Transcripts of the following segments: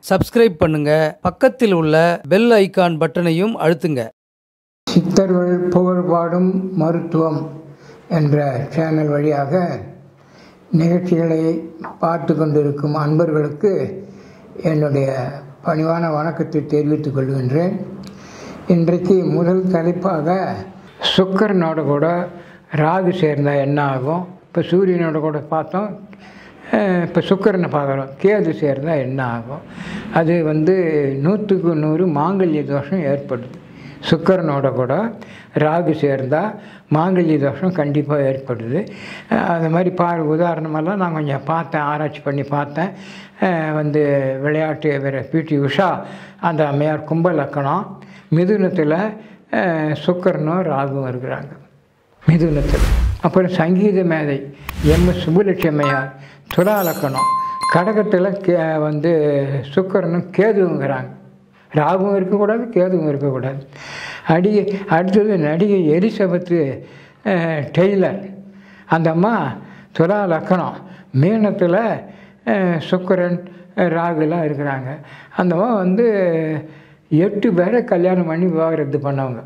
subscribe பண்ணுங்க பக்கத்தில் உள்ள பெல் ஐகான் பட்டனையும் அழுத்துங்க சித்தர்கள் புகழ்பாடும் மருத்துவம் என்ற சேனல் வழியாக நிகழ்ச்சிகளை பார்த்து கொண்டிருக்கும் அன்பர்களுக்கு என்னுடைய பணிவான வணக்கத்தை தெரிவித்துக் கொள்கின்றேன் இன்றைக்கு முதல் தலைப்பாக சுக்கரனோட கூட ராகு சேர்ந்தால் என்ன ஆகும் இப்போ சூரியனோட கூட பார்த்தோம் அஹ் இப்போ சுக்கரனை பார்க்குறோம் கேது சேர்ந்தால் என்ன ஆகும் அது வந்து நூற்றுக்கு நூறு மாங்கல்ய தோஷம் ஏற்படுது சுக்கரனோட கூட ராகு சேர்ந்தால் மாங்கல்ய தோஷம் கண்டிப்பாக ஏற்படுது அஹ் அது மாதிரி பா உதாரணமெல்லாம் நான் கொஞ்சம் பார்த்தேன் ஆராய்ச்சி பண்ணி பார்த்தேன் அஹ் வந்து விளையாட்டு வீரர் பிடி உஷா அந்த அம்மையார் கும்ப லக்கணம் மிதுனத்தில் அஹ் சுக்கிரனும் ராகுவும் இருக்கிறாங்க மிதுனத்தில் அப்புறம் சங்கீத மேதை எம் சுப்புலட்சுமையார் துலா லக்கணம் கடகத்தில் கே வந்து சுக்கரனும் கேதுங்கிறாங்க ராகுவும் இருக்கக்கூடாது கேதுவும் இருக்கக்கூடாது அடி அடுத்தது நடிகை எலிசபெத்து அஹ், டெய்லர் அந்த அம்மா துலா லக்கணம் மீனத்தில் அஹ், சுக்கிரன் அஹ், ராகுலாம் இருக்கிறாங்க அந்த அம்மா வந்து எட்டு பேரை கல்யாணம் பண்ணி விவாகரத்து பண்ணவங்க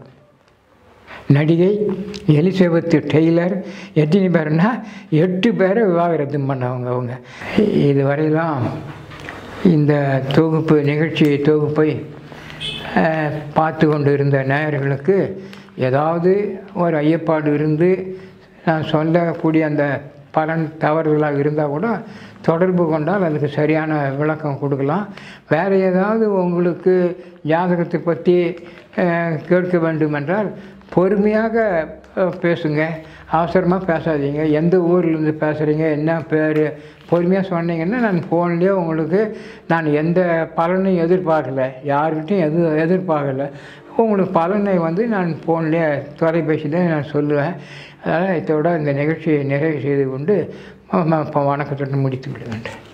நடிகை எலிசபெத் டெய்லர் எத்தனை பேர்னா எட்டு பேரை விவாகரத்து பண்ணவங்க அவங்க இதுவரையிலும் இந்த தொகுப்பு நிகழ்ச்சி தொகுப்பை அஹ், பார்த்து கொண்டு இருந்த நேயர்களுக்கு ஏதாவது ஒரு ஐயப்பாடு இருந்து நான் சொல்லக்கூடிய அந்த பலன் தவறுதலாக இருந்தால் கூட தொடர்பு கொண்டால் அதுக்கு சரியான விளக்கம் கொடுக்கலாம் வேறு ஏதாவது உங்களுக்கு ஜாதகத்தை பற்றி அஹ், கேட்க வேண்டுமென்றால் பொறுமையாக அஹ், பேசுங்க அவசரமாக பேசாதீங்க எந்த ஊர்லேருந்து பேசுகிறீங்க என்ன பேர் பொறுமையாக சொன்னீங்கன்னா நான் ஃபோன்லேயே உங்களுக்கு நான் எந்த பலனையும் எதிர்பார்க்கல யாருக்கிட்டையும் எது எதிர்பார்க்கல உங்களுக்கு பலனை வந்து நான் ஃபோன்லேயே தொலைபேசியில் நான் சொல்லுவேன் அதனால் இதோட இந்த நிகழ்ச்சியை நிறைவு செய்து கொண்டு ம- ம- வணக்கத்துடன் முடித்து விடுவேன்